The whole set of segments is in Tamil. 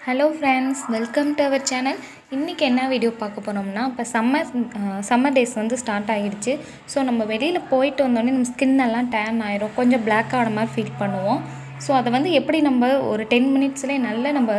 hello friends welcome to our channel இன்றைக்கி என்ன வீடியோ பார்க்க போகிறோம்னா இப்போ சம்மர் சம்மர் டேஸ் வந்து ஸ்டார்ட் ஆகிடுச்சு ஸோ நம்ம வெளியில் போயிட்டு வந்தோடனே நம்ம ஸ்கின் எல்லாம் டேன் ஆயிரும் கொஞ்சம் பிளாக் ஆன மாதிரி ஃபீல் பண்ணுவோம் ஸோ அதை வந்து எப்படி நம்ம ஒரு டென் மினிட்ஸ்லேயே நல்ல நம்ம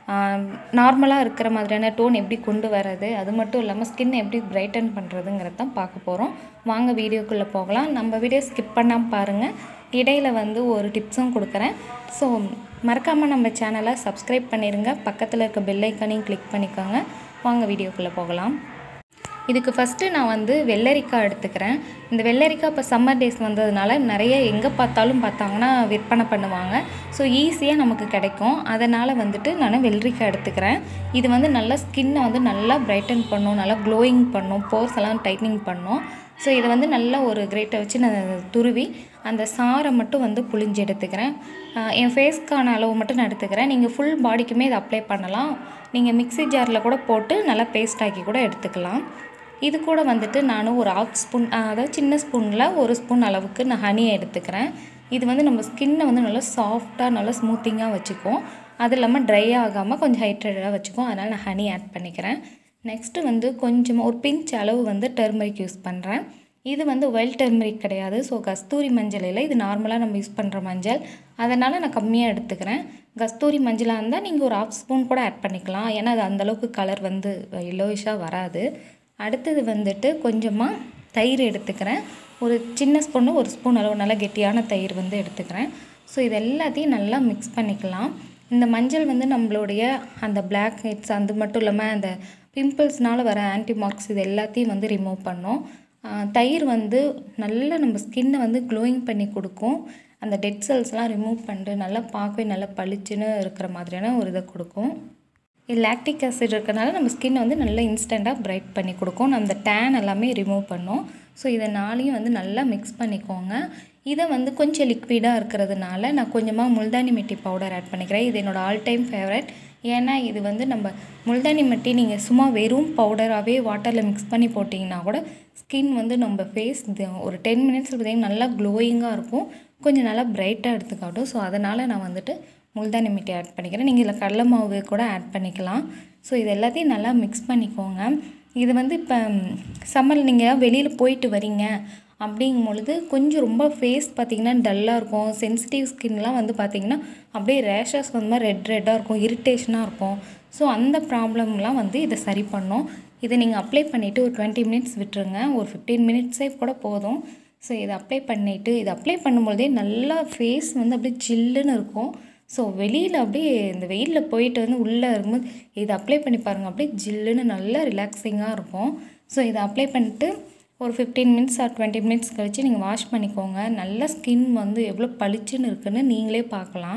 நார்மலாக இருக்கிற மாதிரியான டோன் எப்படி கொண்டு வர்றது அது மட்டும் இல்லாமல் ஸ்கின் எப்படி பிரைட்டன் பண்ணுறதுங்கிறது தான் பார்க்க போகிறோம் வாங்க வீடியோக்குள்ளே போகலாம் நம்ம வீடியோ ஸ்கிப் பண்ணாமல் பாருங்கள் இடையில வந்து ஒரு டிப்ஸும் கொடுக்குறேன் ஸோ மறக்காமல் நம்ம சேனலை சப்ஸ்கிரைப் பண்ணிடுங்க பக்கத்தில் இருக்க பெல் ஐக்கானையும் கிளிக் பண்ணிக்கோங்க வாங்க வீடியோக்குள்ளே போகலாம் இதுக்கு ஃபஸ்ட்டு நான் வந்து வெள்ளரிக்காய் எடுத்துக்கிறேன் இந்த வெள்ளரிக்காய் இப்போ சம்மர் டேஸ் வந்ததுனால நிறைய எங்கே பார்த்தாலும் பார்த்தாங்கன்னா விற்பனை பண்ணுவாங்க ஸோ ஈஸியாக நமக்கு கிடைக்கும் அதனால் வந்துட்டு நான் வெள்ளரிக்காய் எடுத்துக்கிறேன் இது வந்து நல்லா ஸ்கின்னை வந்து நல்லா பிரைட்டன் பண்ணும் நல்லா க்ளோயிங் பண்ணும் போர்ஸ் எல்லாம் டைட்னிங் பண்ணும் ஸோ இதை வந்து நல்ல ஒரு கிரேட்டை வச்சு நான் துருவி அந்த சாரை மட்டும் வந்து புழிஞ்சு எடுத்துக்கிறேன் என் ஃபேஸ்க்கான அளவு மட்டும் நான் எடுத்துக்கிறேன் நீங்கள் ஃபுல் பாடிக்குமே இதை அப்ளை பண்ணலாம் நீங்கள் மிக்ஸி ஜாரில் கூட போட்டு நல்லா பேஸ்ட் ஆக்கி கூட எடுத்துக்கலாம் இது கூட வந்துட்டு நான் ஒரு ஆஃப் ஸ்பூன் அதாவது சின்ன ஸ்பூனில் ஒரு ஸ்பூன் அளவுக்கு நான் ஹனி எடுத்துக்கிறேன் இது வந்து நம்ம ஸ்கின்னை வந்து நல்லா சாஃப்டாக நல்லா ஸ்மூத்திங்காக வச்சுக்கும் அது இல்லாமல் ட்ரை ஆகாமல் கொஞ்சம் ஹைட்ரேட்டடாக வச்சுக்கும் அதனால் நான் ஹனி ஆட் பண்ணிக்கிறேன் நெக்ஸ்ட்டு வந்து கொஞ்சமாக ஒரு பிஞ்ச் அளவு வந்து டர்மரிக் யூஸ் பண்ணுறேன் இது வந்து ஒயில்ட் டர்மரிக் கிடையாது ஸோ கஸ்தூரி மஞ்சள் இல்லை இது நார்மலாக நம்ம யூஸ் பண்ணுற மஞ்சள் அதனால் நான் கம்மியாக எடுத்துக்கிறேன் கஸ்தூரி மஞ்சளாக இருந்தால் நீங்கள் ஒரு ஆஃப் ஸ்பூன் கூட ஆட் பண்ணிக்கலாம் ஏன்னா அது அந்தளவுக்கு கலர் வந்து எல்லோயிஷாக வராது அடுத்தது வந்துட்டு கொஞ்சமாக தயிர் எடுத்துக்கிறேன் ஒரு சின்ன ஸ்பூன்னு ஒரு ஸ்பூன் அளவு நல்லா கெட்டியான தயிர் வந்து எடுத்துக்கிறேன் ஸோ இது எல்லாத்தையும் நல்லா மிக்ஸ் பண்ணிக்கலாம் இந்த மஞ்சள் வந்து நம்மளுடைய அந்த பிளாக் ஹெட்ஸ் அது மட்டும் இல்லாமல் அந்த பிம்பிள்ஸ்னால் வர ஆன்டி மார்க்ஸ் இது எல்லாத்தையும் வந்து ரிமூவ் பண்ணும் தயிர் வந்து நல்லா நம்ம ஸ்கின்னை வந்து க்ளோயிங் பண்ணி கொடுக்கும் அந்த டெட் செல்ஸ்லாம் ரிமூவ் பண்ணிட்டு நல்லா பார்க்கவே நல்லா பளிச்சுன்னு இருக்கிற மாதிரியான ஒரு இதை கொடுக்கும் இது லாக்டிக் ஆசிட் இருக்கிறனால நம்ம ஸ்கின் வந்து நல்லா இன்ஸ்டண்ட்டாக பிரைட் பண்ணி கொடுக்கும் அந்த டேன் எல்லாமே ரிமூவ் பண்ணும் ஸோ இதை நாளையும் வந்து நல்லா மிக்ஸ் பண்ணிக்கோங்க இதை வந்து கொஞ்சம் லிக்விடாக இருக்கிறதுனால நான் கொஞ்சமாக முல்தானி மெட்டி பவுடர் ஆட் பண்ணிக்கிறேன் இது என்னோடய ஆல் டைம் ஃபேவரட் ஏன்னா இது வந்து நம்ம முல்தானி மெட்டி நீங்கள் சும்மா வெறும் பவுடராகவே வாட்டரில் மிக்ஸ் பண்ணி போட்டிங்கன்னா கூட ஸ்கின் வந்து நம்ம ஃபேஸ் ஒரு டென் மினிட்ஸ் பார்த்திங்கன்னா நல்லா க்ளோயிங்காக இருக்கும் கொஞ்சம் நல்லா பிரைட்டாக எடுத்துக்காட்டும் ஸோ அதனால் நான் வந்துட்டு முல்தானி மிட்டி ஆட் பண்ணிக்கிறேன் நீங்கள் இதில் கடலை மாவு கூட ஆட் பண்ணிக்கலாம் ஸோ இது எல்லாத்தையும் நல்லா மிக்ஸ் பண்ணிக்கோங்க இது வந்து இப்போ சம்மரில் நீங்கள் வெளியில் போயிட்டு வரீங்க அப்படிங்கும் பொழுது கொஞ்சம் ரொம்ப ஃபேஸ் பார்த்திங்கன்னா டல்லாக இருக்கும் சென்சிட்டிவ் ஸ்கின்லாம் வந்து பார்த்திங்கன்னா அப்படியே ரேஷஸ் வந்து மாதிரி ரெட் ரெட்டாக இருக்கும் இரிட்டேஷனாக இருக்கும் ஸோ அந்த ப்ராப்ளம்லாம் வந்து இதை சரி பண்ணும் இதை நீங்கள் அப்ளை பண்ணிவிட்டு ஒரு டுவெண்ட்டி மினிட்ஸ் விட்டுருங்க ஒரு ஃபிஃப்டீன் மினிட்ஸே கூட போதும் ஸோ இதை அப்ளை பண்ணிவிட்டு இதை அப்ளை பண்ணும்பொழுதே நல்லா ஃபேஸ் வந்து அப்படியே சில்லுன்னு இருக்கும் ஸோ வெளியில் அப்படியே இந்த வெயிலில் போயிட்டு வந்து உள்ளே இருக்கும்போது இதை அப்ளை பண்ணி பாருங்கள் அப்படியே ஜில்லுன்னு நல்லா ரிலாக்ஸிங்காக இருக்கும் ஸோ இதை அப்ளை பண்ணிட்டு ஒரு fifteen minutes or twenty minutes கழிச்சு நீங்கள் வாஷ் பண்ணிக்கோங்க நல்ல ஸ்கின் வந்து எவ்வளோ பளிச்சுன்னு இருக்குன்னு நீங்களே பார்க்கலாம்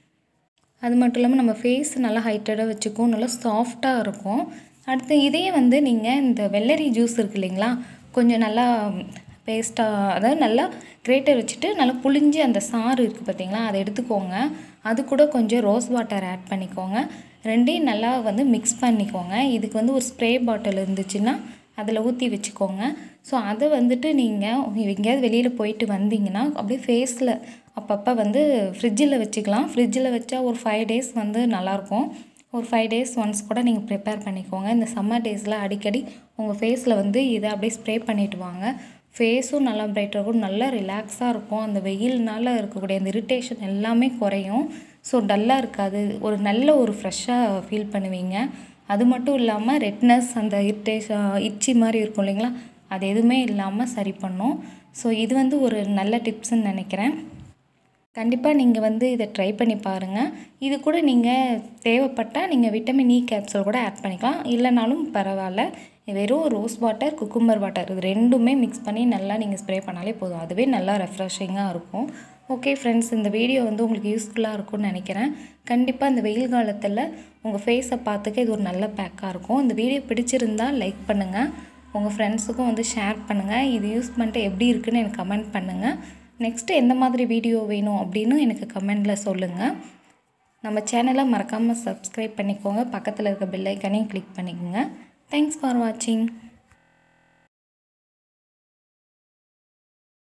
அது மட்டும் இல்லாமல் நம்ம ஃபேஸ் நல்லா ஹைட்டடாக வச்சுக்கும் நல்லா சாஃப்டாக இருக்கும் அடுத்து இதே வந்து நீங்கள் இந்த வெள்ளரி ஜூஸ் இருக்கு இல்லைங்களா கொஞ்சம் நல்லா பேஸ்ட்டாக அதாவது நல்லா கிரேட்டர் வச்சுட்டு நல்லா புளிஞ்சு அந்த சாறு இருக்குது பார்த்தீங்களா அதை எடுத்துக்கோங்க அது கூட கொஞ்சம் ரோஸ் வாட்டர் ஆட் பண்ணிக்கோங்க ரெண்டையும் நல்லா வந்து மிக்ஸ் பண்ணிக்கோங்க இதுக்கு வந்து ஒரு ஸ்ப்ரே பாட்டில் இருந்துச்சுன்னா அதில் ஊற்றி வச்சுக்கோங்க ஸோ அதை வந்துட்டு நீங்கள் எங்கேயாவது வெளியில் போயிட்டு வந்தீங்கன்னா அப்படியே ஃபேஸில் அப்பப்போ வந்து ஃப்ரிட்ஜில் வச்சுக்கலாம் ஃப்ரிட்ஜில் வச்சா ஒரு ஃபைவ் டேஸ் வந்து நல்லாயிருக்கும் ஒரு ஃபைவ் டேஸ் ஒன்ஸ் கூட நீங்கள் ப்ரிப்பேர் பண்ணிக்கோங்க இந்த சம்மர் டேஸில் அடிக்கடி உங்கள் ஃபேஸில் வந்து இதை அப்படியே ஸ்ப்ரே பண்ணிவிட்டு வாங்க ஃபேஸும் நல்லா பிரைட்டாக இருக்கும் நல்லா ரிலாக்ஸாக இருக்கும் அந்த வெயில்னால இருக்கக்கூடிய அந்த இரிட்டேஷன் எல்லாமே குறையும் ஸோ டல்லாக இருக்காது ஒரு நல்ல ஒரு ஃப்ரெஷ்ஷாக ஃபீல் பண்ணுவீங்க அது மட்டும் இல்லாமல் ரெட்னஸ் அந்த இரிட்டேஷன் இச்சி மாதிரி இருக்கும் இல்லைங்களா அது எதுவுமே இல்லாமல் சரி பண்ணும் ஸோ இது வந்து ஒரு நல்ல டிப்ஸ்ன்னு நினைக்கிறேன் கண்டிப்பாக நீங்கள் வந்து இதை ட்ரை பண்ணி பாருங்கள் இது கூட நீங்கள் தேவைப்பட்டால் நீங்கள் விட்டமின் இ கேப்சூல் கூட ஆட் பண்ணிக்கலாம் இல்லைனாலும் பரவாயில்ல வெறும் ரோஸ் வாட்டர் குக்கும்பர் வாட்டர் இது ரெண்டுமே மிக்ஸ் பண்ணி நல்லா நீங்கள் ஸ்ப்ரே பண்ணாலே போதும் அதுவே நல்லா ரெஃப்ரெஷிங்காக இருக்கும் ஓகே ஃப்ரெண்ட்ஸ் இந்த வீடியோ வந்து உங்களுக்கு யூஸ்ஃபுல்லாக இருக்கும்னு நினைக்கிறேன் கண்டிப்பாக இந்த வெயில் காலத்தில் உங்கள் ஃபேஸை பார்த்துக்க இது ஒரு நல்ல பேக்காக இருக்கும் இந்த வீடியோ பிடிச்சிருந்தால் லைக் பண்ணுங்கள் உங்கள் ஃப்ரெண்ட்ஸுக்கும் வந்து ஷேர் பண்ணுங்கள் இது யூஸ் பண்ணிட்டு எப்படி இருக்குன்னு எனக்கு கமெண்ட் பண்ணுங்கள் நெக்ஸ்ட்டு எந்த மாதிரி வீடியோ வேணும் அப்படின்னு எனக்கு கமெண்டில் சொல்லுங்கள் நம்ம சேனலை மறக்காமல் சப்ஸ்கிரைப் பண்ணிக்கோங்க பக்கத்தில் இருக்க பெல் ஐக்கனையும் கிளிக் பண்ணிக்கோங்க தேங்க்ஸ் ஃபார் வாட்சிங்